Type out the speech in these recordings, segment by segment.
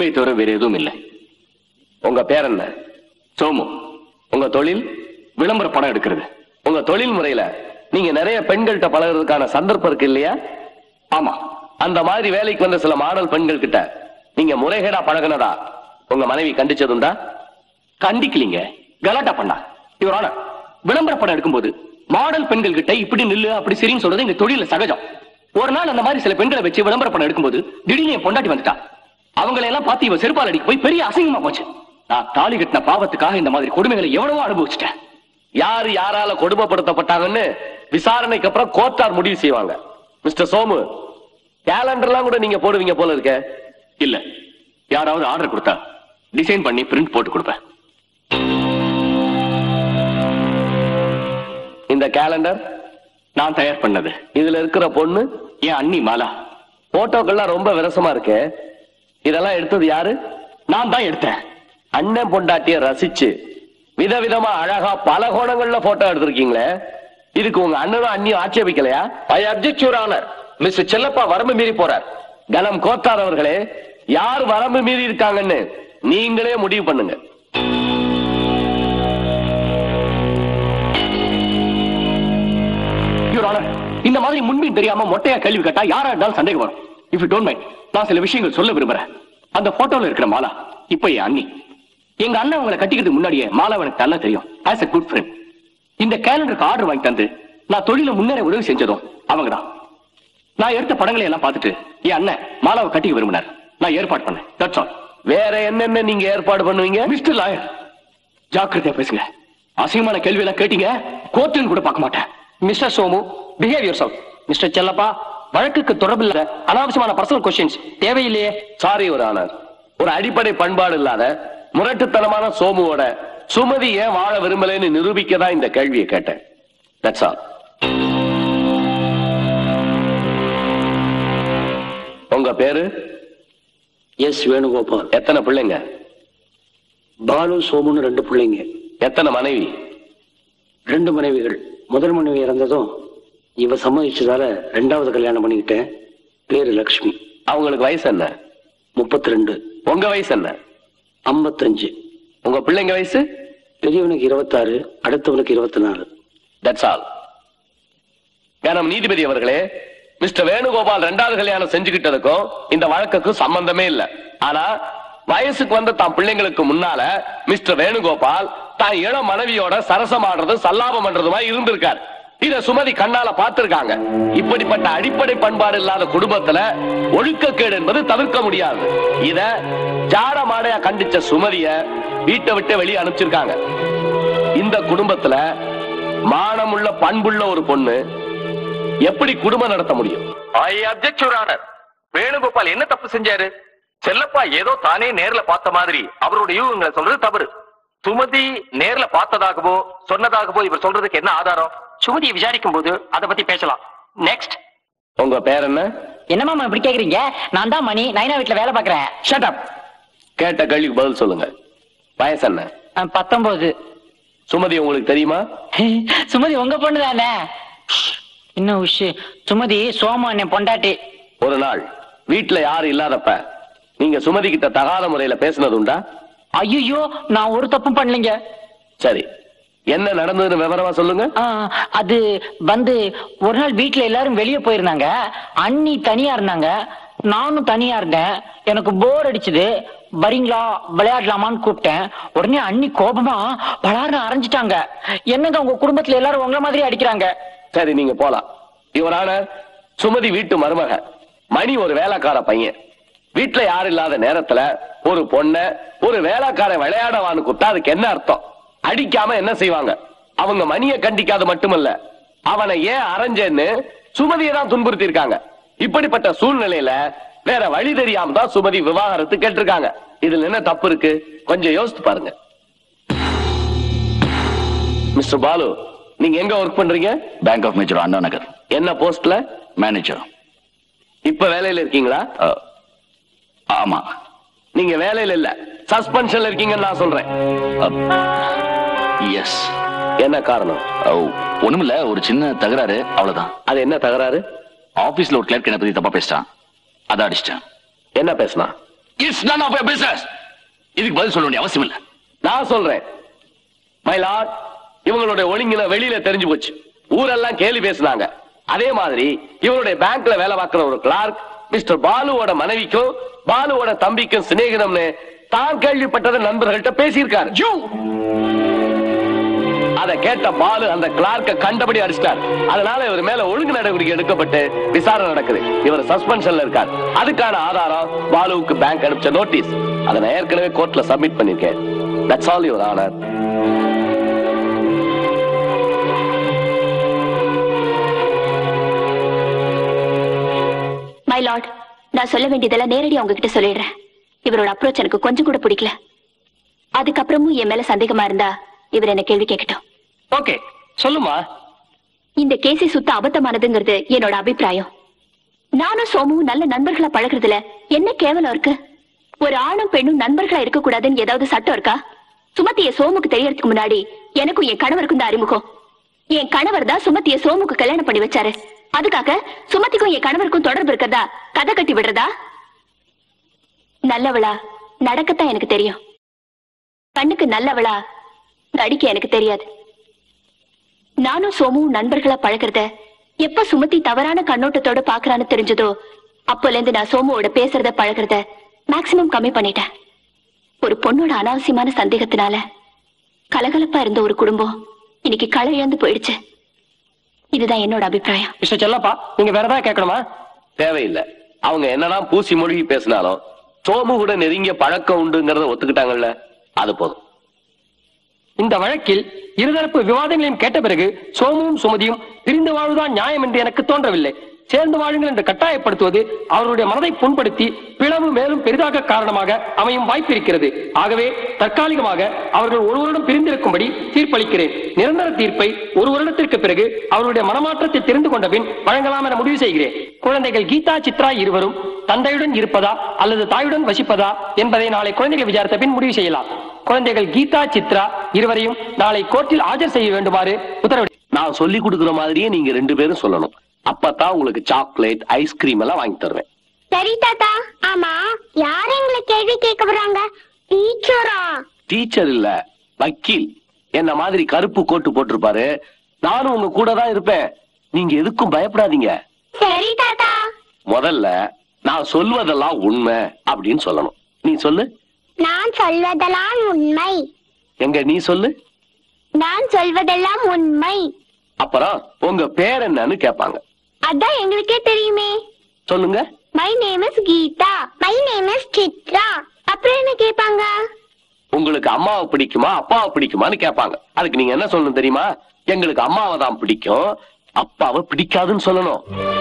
உண்மையை தவிர வேற எதுவும் இல்லை உங்க பேர் என்ன சோமு உங்க தொழில் விளம்பர படம் எடுக்கிறது உங்க தொழில் முறையில நீங்க நிறைய பெண்கள்கிட்ட பழகுறதுக்கான சந்தர்ப்பம் இருக்கு இல்லையா ஆமா அந்த மாதிரி வேலைக்கு வந்த சில மாடல் பெண்கள் கிட்ட நீங்க முறைகேடா பழகுனதா உங்க மனைவி கண்டிச்சதுண்டா கண்டிக்கலீங்க கலாட்டா பண்ணா இவரான விளம்பர படம் எடுக்கும்போது மாடல் பெண்கள் கிட்ட இப்படி நில்லு அப்படி சரின்னு சொல்றது எங்க தொழில சகஜம் ஒரு நாள் அந்த மாதிரி சில பெண்களை வச்சு விளம்பர படம் எடுக்கும்போது திடீர்னு என் பொண்டாட்டி வந்துட்டா அவங்களை எல்லாம் பார்த்து இவ செருப்பால் அடிக்க போய் பெரிய அசிங்கமா போச்சு நான் தாலி கட்டின பாவத்துக்காக இந்த மாதிரி கொடுமைகளை எவ்வளவோ அனுபவிச்சிட்டேன் யாரு யாரால கொடுமைப்படுத்தப்பட்டாங்கன்னு விசாரணைக்கு அப்புறம் கோர்ட்டார் முடிவு செய்வாங்க மிஸ்டர் சோமு கேலண்டர்லாம் கூட நீங்க போடுவீங்க போல இருக்க இல்ல யாராவது ஆர்டர் கொடுத்தா டிசைன் பண்ணி பிரிண்ட் போட்டு கொடுப்பேன் இந்த கேலண்டர் நான் தயார் பண்ணது இதுல இருக்கிற பொண்ணு என் அண்ணி மாலா போட்டோக்கள்லாம் ரொம்ப விரசமா இருக்கு இதெல்லாம் எடுத்தது யாரு நான் தான் எடுத்தேன் அண்ணன் பொண்டாட்டிய ரசிச்சு விதவிதமா அழகா பல கோணங்கள்ல போட்டோ எடுத்திருக்கீங்களே இதுக்கு உங்க அண்ணனும் அண்ணியும் ஆட்சேபிக்கலையா I object your honour mister Chellappa வரம்பு மீறி போறார் கனம் கோத்தார் அவர்களே யார் வரம்பு மீறி இருக்காங்கன்னு நீங்களே முடிவு பண்ணுங்க யுவர் ஆனர் இந்த மாதிரி முன்பின் தெரியாம மொட்டையா கேள்வி கேட்டா யாரா இருந்தாலும் சந்தேகம் வரும் இஃப் யூ டோன்ட் மைண்ட் நான் சில விஷயங்கள் சொல்ல விரும்புறேன் அந்த போட்டோல இருக்கிற மாலா இப்ப என் அண்ணி எங்க அண்ணன் அவங்களை கட்டிக்கிறதுக்கு முன்னாடியே மாலா எனக்கு நல்லா தெரியும் ஆஸ் a குட் ஃப்ரெண்ட் இந்த கேலண்டருக்கு ஆர்டர் வாங்கி தந்து நான் தொழில முன்னேற உதவி செஞ்சதும் அவங்கதான் நான் எடுத்த படங்களை எல்லாம் பார்த்துட்டு என் அண்ணன் மாலாவை கட்டிக்க விரும்பினார் நான் ஏற்பாடு பண்ணேன் தட்ஸ் ஆல் வேற என்னென்ன நீங்க ஏற்பாடு பண்ணுவீங்க மிஸ்டர் லாயர் ஜாக்கிரதையா பேசுங்க அசிங்கமான கேள்வி எல்லாம் கேட்டீங்க கோர்ட்டுன்னு கூட பார்க்க மாட்டேன் mister Somu behaviour sir mister Chellappa வழக்குக்கு தொடர்பில்லாத அனாவசியமான பர்சனல் கொஸ்டின்ஸ் தேவையில்லையே சாரி ஒரு ஆனர் ஒரு அடிப்படை பண்பாடு இல்லாத முரட்டுத்தனமான சோமுவோட சுமதி ஏன் வாழ விரும்பலைன்னு நிரூபிக்க தான் இந்த கேள்வியை கேட்டேன் தட்ஸ் ஆல் உங்க பேரு எஸ் வேணுகோபால் எத்தனை பிள்ளைங்க பாலு சோமுன்னு ரெண்டு பிள்ளைங்க எத்தனை மனைவி ரெண்டு மனைவிகள் முதல் மனைவி இறந்ததும் இவ சம்மதிச்சதால ரெண்டாவது கல்யாணம் பண்ணிக்கிட்டேன் பேரு லக்ஷ்மி அவங்களுக்கு வயசு என்ன முப்பத்தி ரெண்டு உங்க வயசு என்ன ஐம்பத்தஞ்சு உங்க பிள்ளைங்க வயசு பெரியவனுக்கு இருபத்தாறு அடுத்தவனுக்கு இருபத்தி நாலு தட்ஸ் ஆல் கனம் நீதிபதி அவர்களே மிஸ்டர் வேணுகோபால் ரெண்டாவது கல்யாணம் செஞ்சுக்கிட்டதுக்கும் இந்த வழக்குக்கும் சம்பந்தமே இல்ல ஆனா வயசுக்கு வந்த தான் பிள்ளைங்களுக்கு முன்னால மிஸ்டர் வேணுகோபால் தான் இளம் மனைவியோட சரசமாடுறது சல்லாபம் பண்றதுமா இருந்திருக்காரு இத சுமதி கண்ணால பார்த்திருக்காங்க இப்படிப்பட்ட அடிப்படை பண்பாடு இல்லாத குடும்பத்துல ஒழுக்கக்கேடு என்பது தவிர்க்க முடியாது இத ஜாட மாடையா கண்டிச்ச சுமதிய வீட்டை விட்டு வெளியே அனுப்பிச்சிருக்காங்க இந்த குடும்பத்துல மானமுள்ள பண்புள்ள ஒரு பொண்ணு எப்படி குடும்பம் நடத்த முடியும் I object your honour Venugopal என்ன தப்பு செஞ்சாரு செல்லப்பா ஏதோ தானே நேர்ல பார்த்த மாதிரி அவருடைய யூகங்களை சொல்றது தவறு சுமதி நேர்ல பார்த்ததாகவோ சொன்னதாகவோ இவர் சொல்றதுக்கு என்ன ஆதாரம் சுமதியை விசாரிக்கும் போது அதை பத்தி பேசலாம் நெக்ஸ்ட் உங்க பேர் என்ன என்னமாமா இப்படி கேக்குறீங்க நான் தான் மணி நைனா வீட்டுல வேலை பாக்குறேன் ஷட் அப் கேட்ட கேள்விக்கு பதில் சொல்லுங்க வயசு என்ன அஹ், பத்தொன்பது சுமதி உங்களுக்கு தெரியுமா சுமதி உங்க பொண்ணு தானே இன்னும் விஷயம் சுமதி சோமா அண்ணன் பொண்டாட்டி ஒரு நாள் வீட்டுல யாரும் இல்லாதப்ப நீங்க சுமதி கிட்ட தகாத முறையில பேசுனது உண்டா ஐயோ நான் ஒரு தப்பும் பண்ணலைங்க சரி என்ன நடந்ததுன்னு விவரமா சொல்லுங்க ஆ, அது வந்து ஒரு நாள் வீட்ல எல்லாரும் வெளியே போயிருந்தாங்க அண்ணி தனியா இருந்தாங்க நானும் தனியா இருந்தேன் எனக்கு போர் அடிச்சுது வரீங்களா விளையாடலாமான்னு கூப்பிட்டேன் உடனே அண்ணி கோபமா பலார்னு அரைஞ்சிட்டாங்க என்னங்க உங்க குடும்பத்துல எல்லாரும் உங்கள மாதிரி அடிக்கிறாங்க சரி நீங்க போலாம் இவரான சுமதி வீட்டு மருமக மணி ஒரு வேலைக்கார பையன் வீட்டுல யாரும் இல்லாத நேரத்துல ஒரு பொண்ண ஒரு வேலைக்காரன் விளையாடவான்னு கூப்பிட்டா அதுக்கு என்ன அர்த்தம் அடிக்காம என்ன செய்வாங்க அவங்க மணிய கண்டிக்காது மட்டுமல்ல அவனை ஏன் அரைஞ்சேன்னு சுமதியை தான் துன்புறுத்தி இருக்காங்க இப்படிப்பட்ட சூழ்நிலையில வேற வழி தெரியாம தான் சுமதி விவாகரத்து கேட்டிருக்காங்க இதுல என்ன தப்பு இருக்கு கொஞ்சம் யோசித்து பாருங்க மிஸ்டர் பாலு நீங்க எங்க ஒர்க் பண்றீங்க bank of major Anna Nagar என்ன போஸ்ட்ல மேனேஜர் இப்ப வேலையில இருக்கீங்களா ஆமா நீங்க வேலையில இல்ல சஸ்பென்ஷன்ல இருக்கீங்கன்னு நான் சொல்றேன் எஸ் என்ன காரணம் ஒண்ணுமில்ல ஒரு சின்ன தகராறு அவ்வளவுதான் அது என்ன தகராறு ஆபீஸ்ல ஒரு கிளர்க் என்ன பத்தி தப்பா பேசிட்டான் அதை அடிச்சிட்டேன் என்ன பேசினா it's none of your business இதுக்கு பதில் சொல்ல வேண்டிய அவசியம் இல்ல நான் சொல்றேன் மயிலாட் இவங்களுடைய ஒழுங்கின வெளியில தெரிஞ்சு போச்சு ஊரெல்லாம் கேலி பேசுனாங்க அதே மாதிரி இவருடைய பேங்க்ல வேலை பார்க்கிற ஒரு கிளார்க் மிஸ்டர் பாலுவோட மனைவிக்கும் பாலுவோட தம்பிக்கும் சிநேகிதம்னு தான் கேள்விப்பட்டதை நண்பர்கள்ட்ட பேசியிருக்காரு யூ அதை கேட்ட பாலு அந்த கிளார்க்க கண்டபடி அடிச்சிட்டார் அதனால இவர் மேல ஒழுங்கு நடவடிக்கை எடுக்கப்பட்டு விசாரணை நடக்குது இவர் சஸ்பென்ஷன்ல இருக்கார் அதுக்கான ஆதாரம் பாலுவுக்கு பேங்க் அனுப்பிச்ச நோட்டீஸ் அதை நான் ஏற்கனவே கோர்ட்ல சப்மிட் பண்ணிருக்கேன் that's all your honour my lord நான் சொல்ல வேண்டியதெல்லாம் நேரடியா உங்ககிட்ட சொல்லிடுறேன் இவரோட அப்ரோச் எனக்கு கொஞ்சம் கூட பிடிக்கல அதுக்கப்புறமும் என் மேல சந்தேகமா இருந்தா இவர் என்ன கேள்வி கேட்கட்டும் ஓகே சொல்லுமா இந்த கேஸை சுத்த அபத்தமானதுங்கிறது என்னோட அபிப்பிராயம் நானும் சோமுவும் நல்ல நண்பர்களா பழகுறதுல என்ன கேவலம் இருக்கு ஒரு ஆணும் பெண்ணும் நண்பர்களா இருக்க கூடாதுன்னு ஏதாவது சட்டம் இருக்கா சுமத்திய சோமுக்கு தெரியறதுக்கு முன்னாடி எனக்கும் என் கணவருக்கும் தான் அறிமுகம் என் கணவர் தான் சுமத்திய சோமுக்கு கல்யாணம் பண்ணி வச்சாரு அதுக்காக சுமதிக்கும் என் கணவருக்கும் தொடர்பு இருக்கிறதா கதை கட்டி விடுறதா நல்லவளா நடக்கத்தான் எனக்கு தெரியும் கண்ணுக்கு நல்லவளா நடிக்க எனக்கு தெரியாது நானும் சோமுவும் நண்பர்களா பழகுறத எப்ப சுமதி தவறான கண்ணோட்டத்தோட பாக்குறான்னு தெரிஞ்சதோ அப்போல இருந்து நான் சோமுவோட பேசுறத பழகுறத மேக்சிமம் கம்மி பண்ணிட்டேன் ஒரு பொண்ணோட அனாவசியமான சந்தேகத்தினால கலகலப்பா இருந்த ஒரு குடும்பம் இன்னைக்கு களை இழந்து போயிடுச்சு இதுதான் என்னோட அபிப்பிராயம் மிஸ்டர் செல்லப்பா நீங்க வேற ஏதாவது கேட்கணுமா தேவையில்லை அவங்க என்னதான் பூசி மொழிகி பேசினாலும் சோமு கூட நெருங்கிய பழக்கம் உண்டுங்கிறத ஒத்துக்கிட்டாங்கல்ல அது போதும் இந்த வழக்கில் இருதரப்பு விவாதங்களையும் கேட்ட பிறகு சோமுவும் சுமதியும் பிரிந்து வாழ்வதுதான் நியாயம் என்று எனக்கு தோன்றவில்லை சேர்ந்து வாழுங்கள் என்று கட்டாயப்படுத்துவது அவர்களுடைய மனதை புண்படுத்தி பிளவு மேலும் பெரிதாக காரணமாக அமையும் வாய்ப்பு இருக்கிறது ஆகவே தற்காலிகமாக அவர்கள் ஒரு வருடம் பிரிந்திருக்கும்படி தீர்ப்பளிக்கிறேன் நிரந்தர தீர்ப்பை ஒரு வருடத்திற்கு பிறகு அவருடைய மனமாற்றத்தை தெரிந்து கொண்ட பின் வழங்கலாம் என முடிவு செய்கிறேன் குழந்தைகள் கீதா சித்ரா இருவரும் தந்தையுடன் இருப்பதா அல்லது தாயுடன் வசிப்பதா என்பதை நாளை குழந்தைகள் விசாரித்த பின் முடிவு செய்யலாம் குழந்தைகள் கீதா சித்ரா இருவரையும் நாளை கோர்ட்டில் ஆஜர் செய்ய வேண்டுமாறு உத்தரவிட நான் சொல்லி கொடுக்கிற மாதிரியே நீங்க ரெண்டு பேரும் சொல்லணும் அப்பதான் உங்களுக்கு சாக்லேட் ஐஸ்கிரீம் எல்லாம் வாங்கி தருவேன் சரி தாத்தா ஆமா யார் எங்களை கேள்வி கேட்க போறாங்க டீச்சரா டீச்சர் இல்ல வக்கீல் என்ன மாதிரி கருப்பு கோட்டு போட்டிருப்பாரு நானும் உங்க கூட தான் இருப்பேன் நீங்க எதுக்கும் பயப்படாதீங்க சரி தாத்தா முதல்ல நான் சொல்வதெல்லாம் உண்மை அப்படின்னு சொல்லணும் நீ சொல்லு நான் சொல்வதெல்லாம் உண்மை எங்க நீ சொல்லு நான் சொல்வதெல்லாம் உண்மை அப்புறம் உங்க பேர் என்னன்னு கேட்பாங்க அதான் எங்களுக்கே தெரியுமே சொல்லுங்க my name is Geetha my name is Chitra அப்புறம் என்ன கேட்பாங்க உங்களுக்கு அம்மாவை பிடிக்குமா அப்பாவை பிடிக்குமான்னு கேட்பாங்க அதுக்கு நீங்க என்ன சொல்லணும் தெரியுமா எங்களுக்கு அம்மாவை தான் பிடிக்கும் அப்பாவை பிடிக்காதுன்னு சொல்லணும்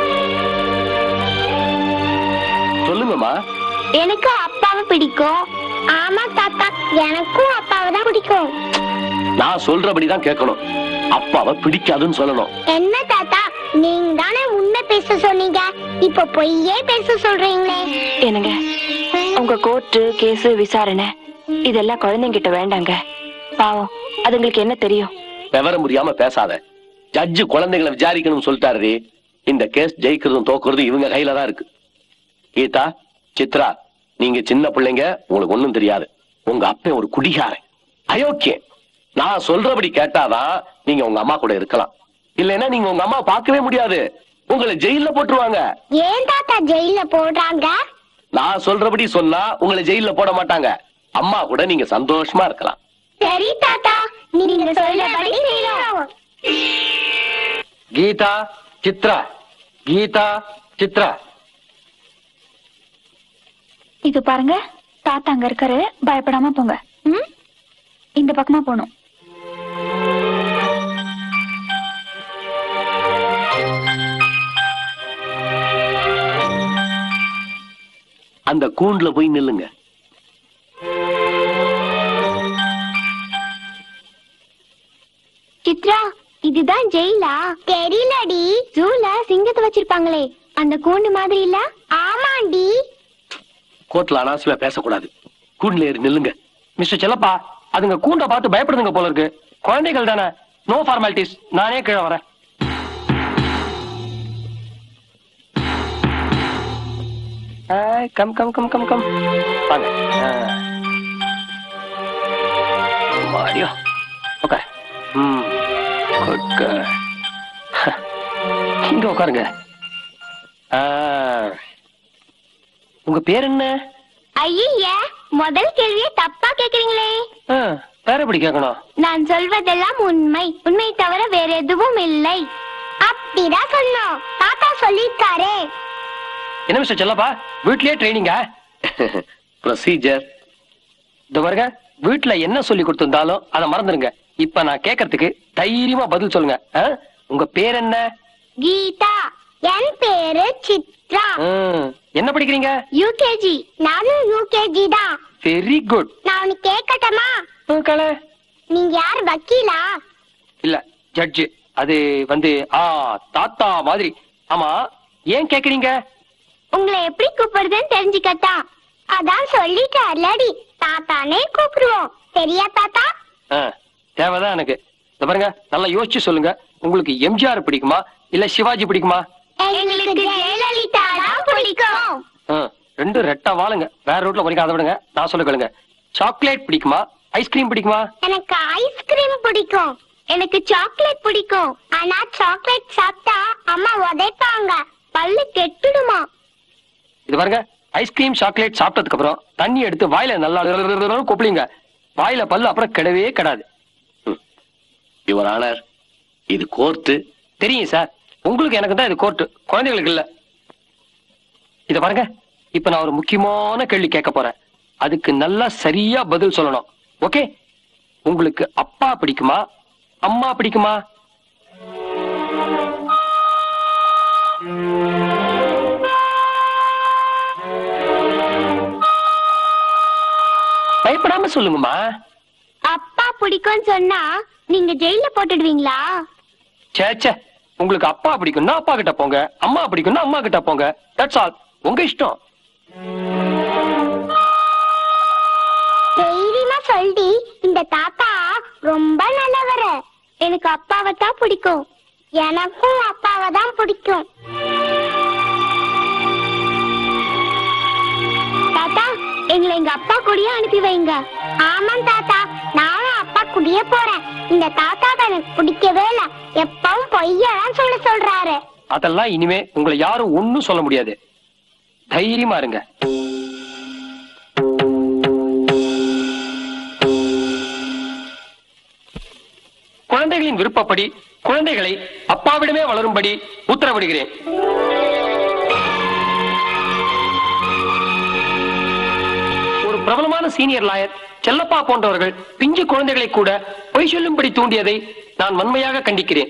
சொல்லுங்கம்மா எனக்கு அப்பாவை பிடிக்கும் ஆமா தாத்தா எனக்கும் அப்பாவை தான் பிடிக்கும் நான் சொல்றபடிதான் கேட்கணும் அப்பாவை பிடிக்காதுன்னு சொல்லணும் என்ன தாத்தா நீங்க தானே உண்மை பேச சொன்னீங்க இப்ப பொய்யே பேச சொல்றீங்களே என்னங்க உங்க கோர்ட்டு கேஸ் விசாரணை இதெல்லாம் குழந்தைங்கிட்ட வேண்டாங்க பாவம் அதுங்களுக்கு என்ன தெரியும் விவரம் முடியாம பேசாத ஜட்ஜு குழந்தைகளை விசாரிக்கணும்னு சொல்லிட்டாரு இந்த கேஸ் ஜெயிக்கிறதும் தோக்குறதும் இவங்க கையில தான் இருக்கு கீதா சித்ரா நீங்க சின்ன பிள்ளைங்க உங்களுக்கு ஒண்ணும் தெரியாது உங்க அப்பன் ஒரு குடிகாரன் அயோக்கியம் நான் சொல்றபடி கேட்டாதான் நீங்க உங்க அம்மா கூட இருக்கலாம் இல்லைன்னா நீங்க உங்க அம்மா பார்க்கவே முடியாது உங்களை ஜெயில போட்டுருவாங்க ஏன் தாத்தா ஜெயில போடுறாங்க நான் சொல்றபடி சொன்னா உங்களை ஜெயில போட மாட்டாங்க அம்மா கூட நீங்க சந்தோஷமா இருக்கலாம் சரி தாத்தா நீங்க சொல்றபடி செய்யறோம் கீதா சித்ரா கீதா சித்ரா இது பாருங்க தாத்தா அங்க இருக்காரு பயப்படாம போங்க ம்? இந்த பக்கமா போகணும் அந்த கூண்டுல போய் நில்லுங்க சித்ரா இதுதான் ஜெயிலா தெரியலடி ஜூல சிங்கத்தை வச்சிருப்பாங்களே அந்த கூண்டு மாதிரி இல்ல ஆமாண்டி கோர்ட்ல அனாவசியமா பேசக்கூடாது கூண்டுல ஏறி நில்லுங்க மிஸ்டர் செல்லப்பா அதுங்க கூண்ட பார்த்து பயப்படுதுங்க போல இருக்கு குழந்தைகள் தானே நோ ஃபார்மாலிட்டிஸ் நானே கீழே வரேன் come come come come come வாங்க மாடியோ ஓகே ம் குட் கேர்ள் இங்க உட்காருங்க ஆ, உங்க பேர் என்ன ஐய முதல் கேள்வியை தப்பா கேக்குறீங்களே ஆ, பேர் எப்படி கேட்கணும் நான் சொல்வதெல்லாம் உண்மை உண்மை தவிர வேற எதுவும் இல்லை அப்படிதான் சொன்னோம் தாத்தா சொல்லிருக்காரே என்ன மிஸ்டர் செல்லப்பா வீட்லயே ட்ரைனிங்கா ப்ரொசீஜர் இந்த பாருங்க வீட்ல என்ன சொல்லி கொடுத்திருந்தாலும் அதை மறந்துருங்க இப்ப நான் கேட்கறதுக்கு தைரியமா பதில் சொல்லுங்க ஆ? உங்க பேர் என்ன கீதா என் பேரு சித்ரா ம், என்ன படிக்கிறீங்க யூகேஜி நானும் யூகேஜி தான் வெரி குட் நான் உனக்கு கேட்கட்டமா கலை நீங்க யார் வக்கீலா இல்ல ஜட்ஜ் அது வந்து ஆ தாத்தா மாதிரி ஆமா ஏன் கேக்குறீங்க உங்களை எப்படி கூப்பிடுறதுன்னு தெரிஞ்சுக்கட்டா அதான் சொல்லிட்டார்லடி தாத்தானே கூப்பிடுவோம் சரியா தாத்தா ஆ, தேவைதான் எனக்கு இந்த பாருங்க நல்லா யோசிச்சு சொல்லுங்க உங்களுக்கு எம்ஜிஆர் பிடிக்குமா இல்ல சிவாஜி பிடிக்குமா எங்களுக்கு ஜெயலலிதா தான் பிடிக்கும் ஆ, ரெண்டும் ரெட்டா வாழுங்க வேற ரூட்ல போறீங்க அதை விடுங்க நான் சொல்ல கேளுங்க சாக்லேட் பிடிக்குமா ஐஸ்கிரீம் பிடிக்குமா எனக்கு ஐஸ்கிரீம் பிடிக்கும் எனக்கு சாக்லேட் பிடிக்கும் ஆனா சாக்லேட் சாப்பிட்டா அம்மா உதைப்பாங்க பல்லு கெட்டுடுமா இது பாருங்க ஐஸ்கிரீம் சாக்லேட் சாப்பிட்டதுக்கு அப்புறம் தண்ணி எடுத்து வாயில நல்லா கொப்பளிங்க வாயில பல்லு அப்புறம் கிடவே கிடாது யுவர் ஆனர் இது கோர்ட்டு தெரியும் சார் உங்களுக்கு எனக்கு தான் இது கோர்ட்டு குழந்தைகளுக்கு இல்ல இத பாருங்க இப்ப நான் ஒரு முக்கியமான கேள்வி கேட்க போறேன் அதுக்கு நல்லா சரியா பதில் சொல்லணும் ஓகே உங்களுக்கு அப்பா பிடிக்குமா அம்மா பிடிக்குமா பயப்படாம சொல்லுங்கம்மா அப்பா பிடிக்கும்னு சொன்னா நீங்க ஜெயில போட்டுடுவீங்களா ச்சே ச்சே உங்களுக்கு அப்பா பிடிக்கும்னா அப்பா கிட்ட போங்க அம்மா பிடிக்கும்னா அம்மா கிட்ட போங்க தட்ஸ் ஆல் உங்க இஷ்டம் தைரியமா சொல்லி இந்த தாத்தா ரொம்ப நல்லவரு எனக்கு அப்பாவை தான் பிடிக்கும் எனக்கும் அப்பாவை தான் பிடிக்கும் தாத்தா எங்களை எங்க அப்பா கூடயே அனுப்பி வைங்க ஆமாம் தாத்தா நானும் அப்பா கூடயே போறேன் இந்த தாத்தா எனக்கு பிடிக்கவே இல்ல எப்பவும் பொய்யதான் சொல்ல சொல்றாரு அதெல்லாம் இனிமே உங்களை யாரும் ஒண்ணும் சொல்ல முடியாது தைரியமா இருங்க குழந்தைகளின் விருப்பப்படி குழந்தைகளை அப்பாவிடமே வளரும்படி உத்தரவிடுகிறேன் ஒரு பிரபலமான சீனியர் லாயர் செல்லப்பா போன்றவர்கள் பிஞ்சு குழந்தைகளை கூட பொய் சொல்லும்படி தூண்டியதை நான் வன்மையாக கண்டிக்கிறேன்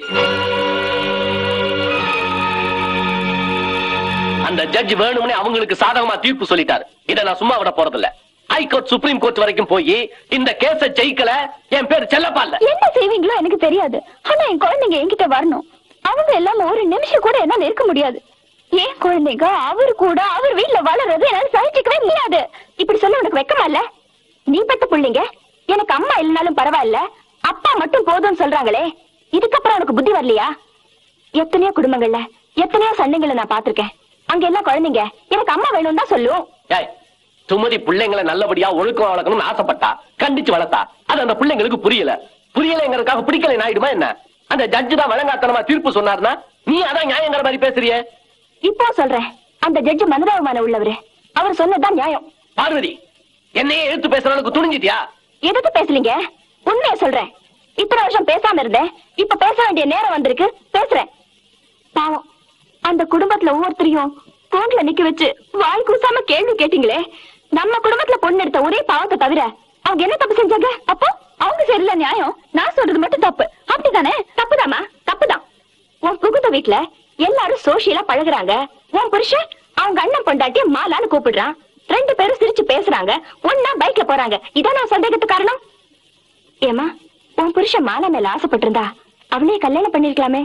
அந்த ஜட்ஜ் வேணும்னே அவங்களுக்கு சாதகமா தீர்ப்பு சொல்லிட்டாரு இத நான் சும்மா விட போறதில்ல ஹைகோர்ட் சுப்ரீம் கோர்ட் வரைக்கும் போய் இந்த கேஸ ஜெயிக்கல என் பேர் செல்லப்பா இல்ல என்ன செய்வீங்களோ எனக்கு தெரியாது ஆனா என் குழந்தைங்க என்கிட்ட வரணும் அவங்க எல்லாம் ஒரு நிமிஷம் கூட என்னால இருக்க முடியாது ஏன் குழந்தைங்க அவர் கூட அவர் வீட்டுல வளர்றது என்னால சகிச்சுக்கவே முடியாது இப்படி சொல்ல உனக்கு வெக்கமா இல்ல நீ பெத்த புள்ளைங்க எனக்கு அம்மா இல்லைனாலும் பரவாயில்ல அப்பா மட்டும் போதும்னு சொல்றாங்களே இதுக்கப்புறம் உனக்கு புத்தி வரலையா எத்தனையோ குடும்பங்கள்ல எத்தனையோ சண்டைகளை நான் பாத்திருக்கேன் அங்க எல்லாம் குழந்தைங்க எனக்கு அம்மா வேணும்னு தான் சொல்லும் ஏய், சுமதி பிள்ளைங்களை நல்லபடியா ஒழுக்கம் வளர்க்கணும்னு ஆசைப்பட்டா கண்டிச்சு வளர்த்தா அது அந்த பிள்ளைங்களுக்கு புரியல புரியலைங்கிறதுக்காக பிடிக்கலை ஆயிடுமா என்ன அந்த ஜட்ஜு தான் வழங்காத்தனமா தீர்ப்பு சொன்னார்னா நீ அதான் நியாயங்கிற மாதிரி பேசுறியே இப்போ சொல்றேன் அந்த ஜட்ஜ் மனதாபமான உள்ளவரு அவர் சொன்னதுதான் நியாயம் பார்வதி என்னையே எழுத்து பேசுற அளவுக்கு துணிஞ்சிட்டியா எதுக்கு பேசலீங்க உண்மைய சொல்றேன் இத்தனை வருஷம் பேசாம இருந்தேன் இப்ப பேச வேண்டிய நேரம் வந்திருக்கு பேசுறேன் பாவம் அந்த குடும்பத்துல ஒவ்வொருத்தரையும் போன்ல நிக்க வச்சு வாய் கூசாம கேள்வி கேட்டீங்களே நம்ம குடும்பத்துல பொண்ணு எடுத்த ஒரே பாவத்தை தவிர அவங்க என்ன தப்பு செஞ்சாங்க அப்போ அவங்க சரியில்ல நியாயம் நான் சொல்றது மட்டும் தப்பு அப்படிதானே தப்புதாமா தப்புதான் உன் புகுந்த வீட்டுல எல்லாரும் சோசியலா பழகுறாங்க உன் புருஷன் அவங்க அண்ணன் பொண்டாட்டிய மாலான்னு கூப்பிடுறான் ரெண்டு பேரும் சிரிச்சு பேசுறாங்க ஒன்னா பைக்ல போறாங்க இதான் நான் சந்தேகத்துக்கு காரணம் ஏமா உன் புருஷன் மாலா மேல ஆசைப்பட்டிருந்தா அவளையே கல்யாணம் பண்ணிருக்கலாமே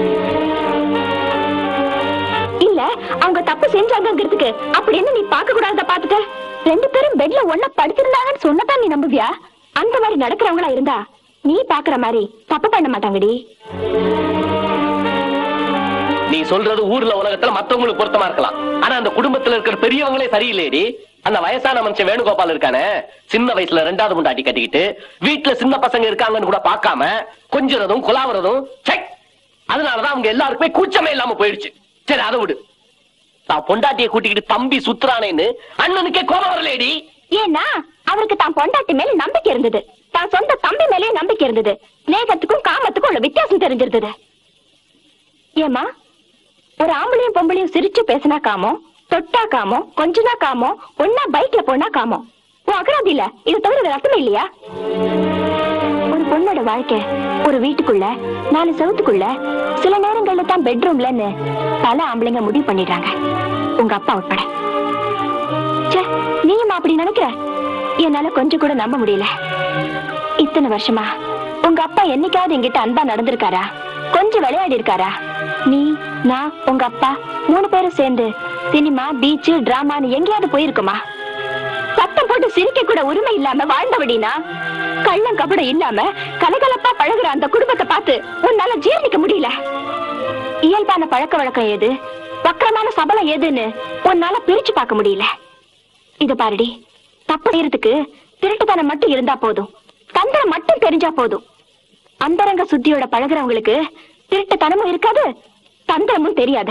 இல்ல அவங்க தப்பு செஞ்சாங்கிறதுக்கு அப்படின்னு நீ பார்க்க கூடாத பாத்துக்க ரெண்டு பேரும் பெட்ல ஒண்ணா படுத்திருந்தாங்கன்னு சொன்னதான் நீ நம்புவியா அந்த மாதிரி நடக்கிறவங்களா இருந்தா நீ பாக்குற மாதிரி தப்பு பண்ண மாட்டாங்கடி நீ சொல்றது ஊர்ல உலகத்துல மத்தவங்களுக்கு பொருத்தமா இருக்கலாம் ஆனா அந்த குடும்பத்துல இருக்கிற பெரியவங்களே சரியில்லையடி அந்த வயசான மனுஷன் வேணுகோபால் இருக்கானே சின்ன வயசுல ரெண்டாவது முண்டாட்டி கட்டிக்கிட்டு வீட்டுல சின்ன பசங்க இருக்காங்கன்னு கூட பார்க்காம கொஞ்சுறதும் குலாவுறதும் ச்சை! அதனாலதான் அவங்க எல்லாருக்குமே கூச்சமே இல்லாம போயிடுச்சு சரி அதை விடு நான் பொண்டாட்டியை கூட்டிக்கிட்டு தம்பி சுத்துறானேன்னு அண்ணனுக்கே கோபம் வரலேடி ஏன்னா அவருக்கு தான் பொண்டாட்டி மேல நம்பிக்கை இருந்தது தான் சொந்த தம்பி மேலே நம்பிக்கை இருந்தது நேகத்துக்கும் காமத்துக்கும் உள்ள வித்தியாசம் தெரிஞ்சிருந்தது ஏமா ஒரு ஆம்பளையும் பொம்பளையும் சிரிச்சு பேசினா காமம் தொட்டா காமம் கொஞ்சனா காமம் ஒன்னா பைக்ல போனா காமம் உன் அகராதி இல்ல இது தவிர வேற அர்த்தமே இல்லையா ஒரு பொண்ணோட வாழ்க்கை ஒரு வீட்டுக்குள்ள நாலு செவத்துக்குள்ள சில நேரங்கள்ல தான் பெட்ரூம்லன்னு பல ஆம்பளைங்க முடிவு பண்ணிடுறாங்க உங்க அப்பா உட்பட ச்சே, நீயும் அப்படி நினைக்கிற என்னால கொஞ்சம் கூட நம்ப முடியல இத்தனை வருஷமா உங்க அப்பா என்னைக்காவது என்கிட்ட அன்பா நடந்திருக்காரா கொஞ்சம் விளையாடி இருக்காரா நீ நான் உங்க அப்பா மூணு பேரும் சேர்ந்து சினிமா பீச் டிராமான்னு எங்கேயாவது போயிருக்குமா சத்தம் போட்டு சிரிக்க கூட உரிமை இல்லாம வாழ்ந்தவடினா கள்ளம் கபடம் இல்லாம கலகலப்பா பழகுற அந்த குடும்பத்தை பார்த்து உன்னால ஜீரணிக்க முடியல இயல்பான பழக்க வழக்கம் ஏது வக்கரமான சபலம் ஏதுன்னு உன்னால பிரிச்சு பார்க்க முடியல இது பாருடி தப்பு செய்யறதுக்கு திருட்டுத்தனம் மட்டும் இருந்தா போதும் தந்திரம் மட்டும் தெரிஞ்சா போதும் அந்தரங்க சுத்தியோட பழகுறவங்களுக்கு திருட்டுத்தனமும் இருக்காது தந்திரமும் தெரியாது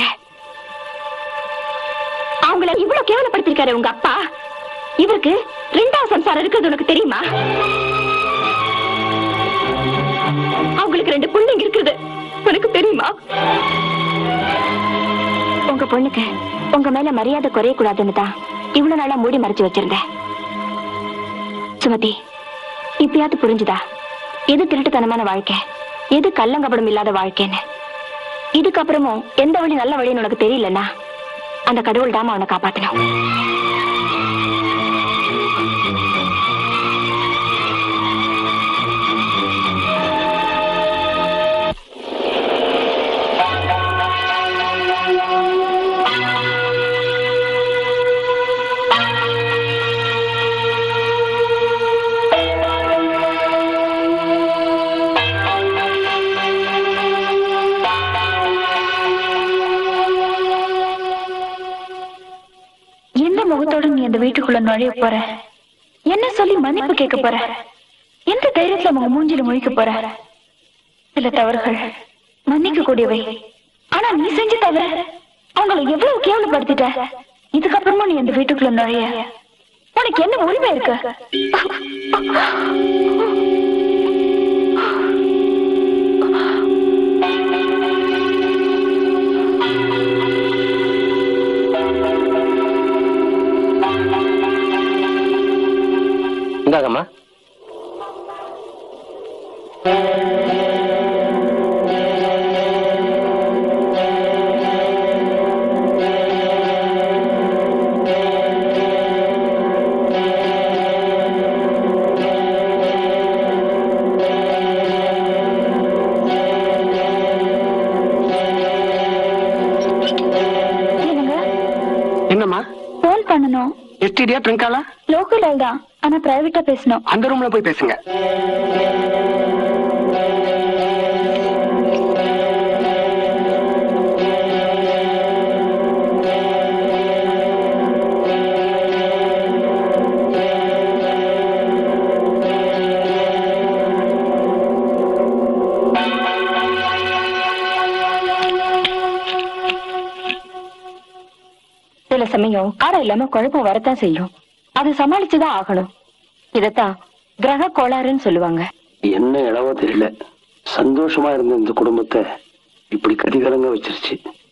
அவங்கள இவ்வளவு கேவலப்படுத்திருக்காரு உங்க அப்பா இவருக்கு ரெண்டாவது சம்சாரம் இருக்கிறது உனக்கு தெரியுமா அவங்களுக்கு ரெண்டு பிள்ளைங்க இருக்குது உனக்கு தெரியுமா உங்க பொண்ணுக்கு உங்க மேல மரியாதை குறைய கூடாதுன்னு தான் இவ்வளவு நாளா மூடி மறைச்சு வச்சிருந்தேன் சுமதி இப்பயாவது புரிஞ்சுதா எது திருட்டுத்தனமான வாழ்க்கை எது கள்ளங்கபடம் இல்லாத வாழ்க்கைன்னு இதுக்கப்புறமும் எந்த வழி நல்ல வழின்னு உனக்கு தெரியலன்னா அந்த கடவுள் தாமா அவனை காப்பாத்தணும் எந்த முகத்தோட நீ அந்த வீட்டுக்குள்ள நுழைய போற என்ன சொல்லி மன்னிப்பு கேட்க போற எந்த தைரியத்துல அவங்க மூஞ்சில முழிக்க போற சில தவறுகள் மன்னிக்க கூடியவை ஆனா நீ செஞ்ச தவிர அவங்களை எவ்வளவு கேவலப்படுத்திட்ட இதுக்கப்புறமா நீ அந்த வீட்டுக்குள்ள நுழைய உனக்கு என்ன உரிமை இருக்கு இந்தாங்கம்மா என்னங்க என்னம்மா போன் பண்ணணும் எஸ்டிடியா பிரிங்காலா லோக்கல் தான் ஆனா பிரைவேட்டா பேசணும் அந்த ரூம்ல போய் பேசுங்க சில சமயம் காரம் இல்லாம குழப்பம் வரத்தான் செய்யும் அதை சமாளிச்சுதான் ஆகணும் இதத்தான் கிரக கோளாறுன்னு சொல்லுவாங்க என்ன இளவோ தெரியல சந்தோஷமா இருந்த இந்த குடும்பத்தை இப்படி கதிகலங்க வச்சிருச்சு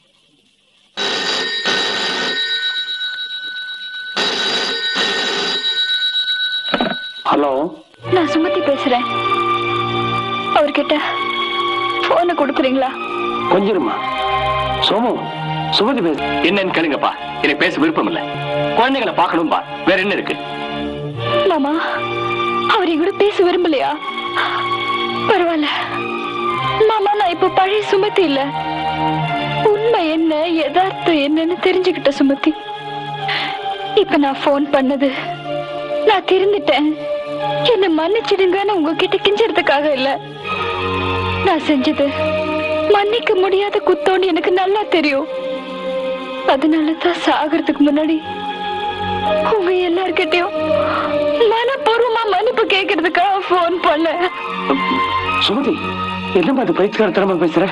ஹலோ நான் சுமதி பேசுறேன் அவர்கிட்ட போனை கொடுக்குறீங்களா கொஞ்சிருமா சோமு சுமதி பேசு என்னன்னு கேளுங்கப்பா எனக்கு பேச விருப்பம் இல்ல குழந்தைகளை பார்க்கணும்பா வேற என்ன இருக்கு மாமா அவர் என் கூட பேச விரும்பலையா பரவாயில்ல மாமா நான் இப்ப பழைய சுமதி இல்ல உண்மை என்ன யதார்த்தம் என்னன்னு தெரிஞ்சுக்கிட்ட சுமதி இப்ப நான் ஃபோன் பண்ணது நான் திருந்துட்டேன் என்ன மன்னிச்சிடுங்கன்னு உங்ககிட்ட கிஞ்சறதுக்காக இல்ல நான் செஞ்சது மன்னிக்க முடியாத குத்தோன்னு எனக்கு நல்லா தெரியும் அதனால தான் சாகிறதுக்கு முன்னாடி உங்க எல்லார்கிட்டயும் மனப்பூர்வமா மன்னிப்பு கேட்கறதுக்காக ஃபோன் பண்ணேன் சுமதி என்னம்மா அது பயிற்சிக்காரத்தனமா பேசுற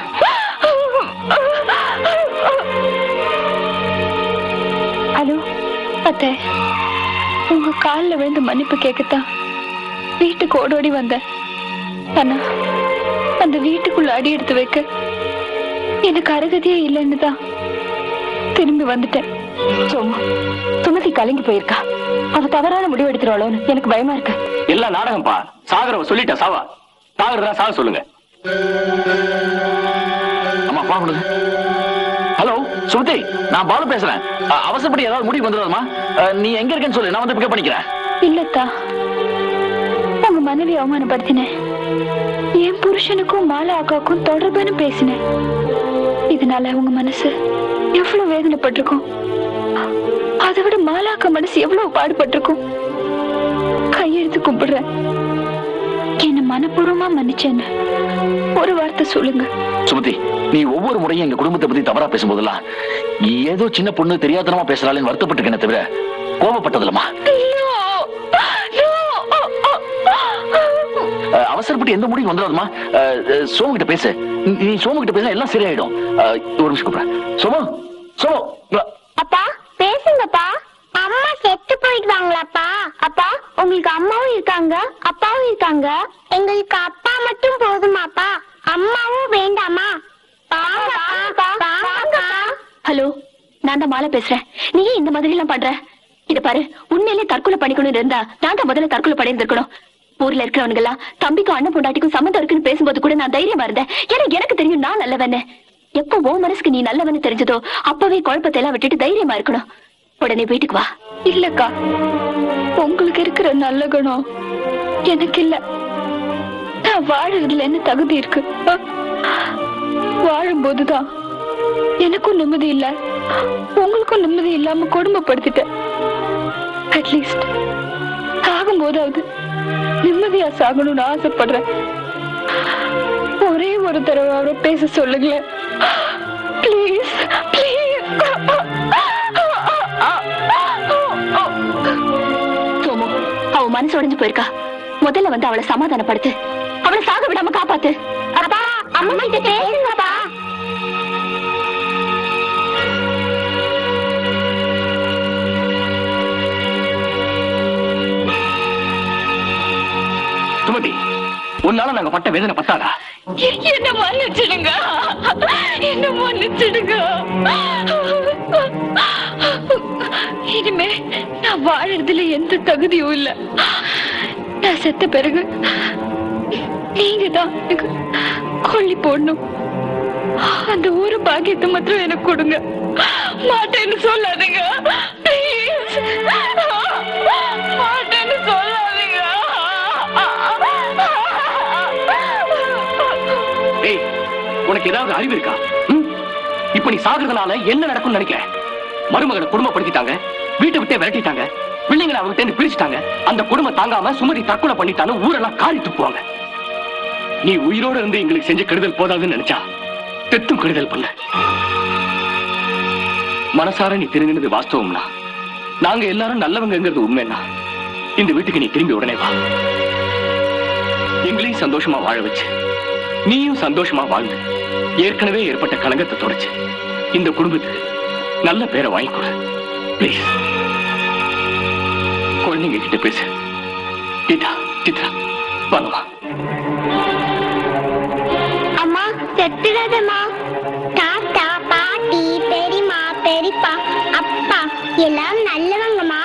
ஹலோ அத்தை உங்க கால்ல விழுந்து மன்னிப்பு கேட்கத்தான் வீட்டுக்கு ஓடோடி வந்தேன் ஆனா அந்த வீட்டுக்குள்ள அடி எடுத்து வைக்க எனக்கு அருகதையே இல்லைன்னு தான் திரும்பி வந்துட்டேன் சோமா சுமதி கலங்கி போயிருக்கா அவ தவறான முடிவு எடுத்துருவாளோன்னு எனக்கு பயமா இருக்கு எல்லாம் நாடகம்ப்பா சாகரவ சொல்லிட்ட சாவா சாகரதா சாக சொல்லுங்க அம்மா போன் கொடுங்க ஹலோ சுமதி நான் பாலு பேசுறேன் அ, அவசரப்படி ஏதாவது முடிவு வந்துடாதம்மா அ, நீ எங்க இருக்கேன்னு சொல்லு நான் வந்து பிக்கப் பண்ணிக்கிறேன் இல்லத்தா உங்க மனைவி அவமானப்படுத்தினேன் என் புருஷனுக்கும் மாலா அக்காவுக்கும் தொடர்புன்னு பேசினேன் இதனால உங்க மனசு எவ்வளவு வேதனைப்பட்டிருக்கும் அதை விட மாலாக்கா மனசு எவ்வளவு பாடுபட்டிருக்கும் கையெழுத்து கும்பிடுறேன் என்ன மனப்பூர்வமா மன்னிச்சேன்னு ஒரு வார்த்தை சொல்லுங்க சுமதி நீ ஒவ்வொரு முறையும் எங்க குடும்பத்தை பத்தி தவறா பேசும்போதெல்லாம் ஏதோ சின்ன பொண்ணு தெரியாதனமா பேசுறாளேன்னு வருத்தப்பட்டிருக்கேனே தவிர கோபப்பட்டதில்லம்மா அஹ், அவசரப்பட்டு எந்த முடிவு வந்துடாதுமா சோமு கிட்ட பேசு நீ- நீ சோமு கிட்ட பேசினா எல்லாம் சரியாயிடும் அஹ், ஒரு நிமிஷம் கூப்பிடுறேன் சோமு சோமு இங்க வா. அப்பா பேசுங்கப்பா அம்மா செத்து போயிடுவாங்களாப்பா அப்பா உங்களுக்கு அம்மாவும் இருக்காங்க அப்பாவும் இருக்காங்க எங்களுக்கு அப்பா மட்டும் போதுமாப்பா அம்மாவும் வேண்டாமா வாங்கப்பா, வாங்கப்பா. ஹலோ நான் தான் மாலா பேசுறேன் நீ ஏன் இந்த மாதிரி எல்லாம் பண்ற இத பாரு உண்மையிலே தற்கொலை பண்ணிக்கணும் இருந்தா நான் தான் முதல்ல தற்கொலை பண்ணியிருந்திருக்கணும் ஊர்ல இருக்கிறவங்க எல்லாம் தம்பிக்கும் அண்ணன் பொண்டாட்டிக்கும் சம்மந்தம் இருக்குன்னு பேசும்போது கூட நான் தைரியமா இருந்தேன் ஏன்னா எனக்கு தெரியும் நான் நல்லவன்னு எப்போ உன் மனசுக்கு நீ நல்லவன்னு தெரிஞ்சதோ அப்பவே குழப்பத்தை எல்லாம் விட்டுட்டு தைரியமா இருக்கணும் உடனே வீட்டுக்கு வா இல்லக்கா உங்களுக்கு இருக்கிற நல்ல குணம் எனக்கு இல்ல நான் வாழறதுல என்ன தகுதி இருக்கு வாழும்போதுதான் எனக்கும் நிம்மதி இல்ல உங்களுக்கும் நிம்மதி இல்லாம கொடுமைப்படுத்திட்டேன் அட்லீஸ்ட் சாகும்போதாவது நிம்மதியா சாகணும்னு ஆசைப்படுறேன் ஒரே ஒரு தடவை அவரை பேச சொல்லுங்களேன் ப்ளீஸ் ப்ளீஸ் சோமு அவ மனசு உடைஞ்சு போயிருக்கா முதல்ல வந்து அவளை சமாதானப்படுத்து அவளை சாக விடாம காப்பாத்து அப்பா அம்மா கிட்ட பேசுங்கப்பா சுமதி உன்னால நாங்க பட்ட வேதனை பத்தாதா என்ன மன்னிச்சிடுங்க என்ன மன்னிச்சிடுங்க இனிமே நான் வாழறதுல எந்த தகுதியும் இல்ல நான் செத்த பிறகு நீங்க தான் எனக்கு கொல்லி போடணும் அந்த ஒரு பாக்கியத்தை மாத்திரம் எனக்கு கொடுங்க மாட்டேன்னு சொல்லாதீங்க Please. மாட்டேன்னு சொல்லாதீங்க ஏய் உனக்கு ஏதாவது அறிவு இருக்கா ம்? இப்ப நீ சாகுறதுனால என்ன நடக்கும்னு நினைக்கிறேன் மருமகளை குடும்பப்படுத்திட்டாங்க வீட்டை விட்டே விரட்டிட்டாங்க பிள்ளைங்களை அவங்க தேர்ந்து பிரிச்சுட்டாங்க அந்த குடும்பம் தாங்காம சுமதி தற்கொலை பண்ணிட்டான்னு ஊரெல்லாம் காரி துப்புவாங்க நீ உயிரோட இருந்து எங்களுக்கு செஞ்ச கெடுதல் போதாதுன்னு நினைச்சா தெத்தும் கெடுதல் பண்ண மனசார நீ திரும்பினது வாஸ்தவம்னா நாங்க எல்லாரும் நல்லவங்கங்கிறது உண்மைன்னா இந்த வீட்டுக்கு நீ திரும்பி உடனே வா எங்களையும் சந்தோஷமா வாழ வச்சு நீயும் சந்தோஷமா வாழ்ந்து ஏற்கனவே ஏற்பட்ட கலங்கத்தை தொடச்சு இந்த குடும்பத்துக்கு நல்ல பேரை வாங்கி கொடு ப்ளீஸ் குழந்தைங்க கிட்ட பேசு கீதா சித்ரா வாங்கம்மா அம்மா செத்துடாதம்மா தாத்தா பாட்டி பெரியம்மா பெரியப்பா அப்பா எல்லாரும் நல்லவங்கம்மா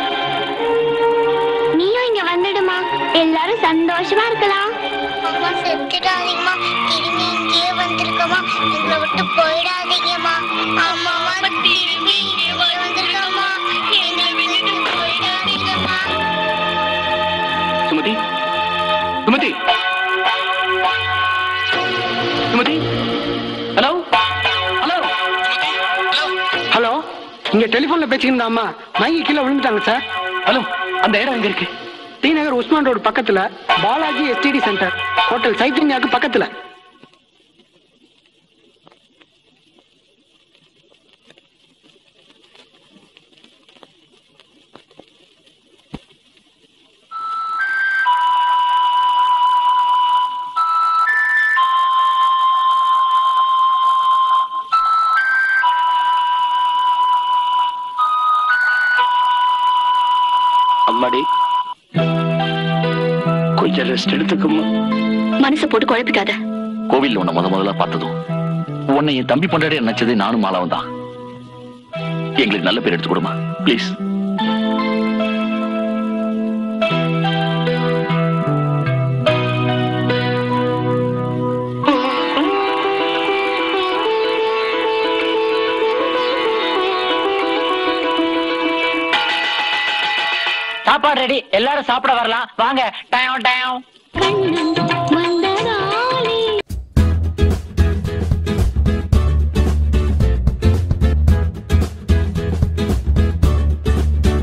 நீயும் இங்க வந்துடுமா எல்லாரும் சந்தோஷமா இருக்கலாம் அம்மா செத்துடாதீங்கம்மா திரும்பி இங்கேயே வந்திருக்கமா எங்களை விட்டு போயிடாதீங்கம்மா அம்மாவா திரும்பி இங்கே வந்திருக்கமா எங்களை விட்டுட்டு போயிடாதீங்கம்மா Sumathi Sumathi Sumathi hello hello hello இங்க டெலிபோன்ல பேசிக்கிட்டு அம்மா மயங்கி கீழே விழுந்துட்டாங்க சார் ஹலோ அந்த இடம் எங்க இருக்கு டி நகர் உஸ்மான் ரோடு பக்கத்துல பாலாஜி எஸ்டிடி சென்டர் ஹோட்டல் சைத்தன்யாக்கு பக்கத்துல கொஞ்சம் ரெஸ்ட் எடுத்துக்கம்மா மனசை போட்டு குழப்பிக்காத கோவில்ல உன்னை முத முதல்ல பார்த்ததும் உன்னை என் தம்பி பொண்டாடி நினைச்சது நானும் மாலாவும் தான் எங்களுக்கு நல்ல பேர் எடுத்து கொடுமா ப்ளீஸ் சாப்பாடு ரெடி எல்லாரும் சாப்பிட வரலாம் வாங்க டயம் டயம் கண்ணு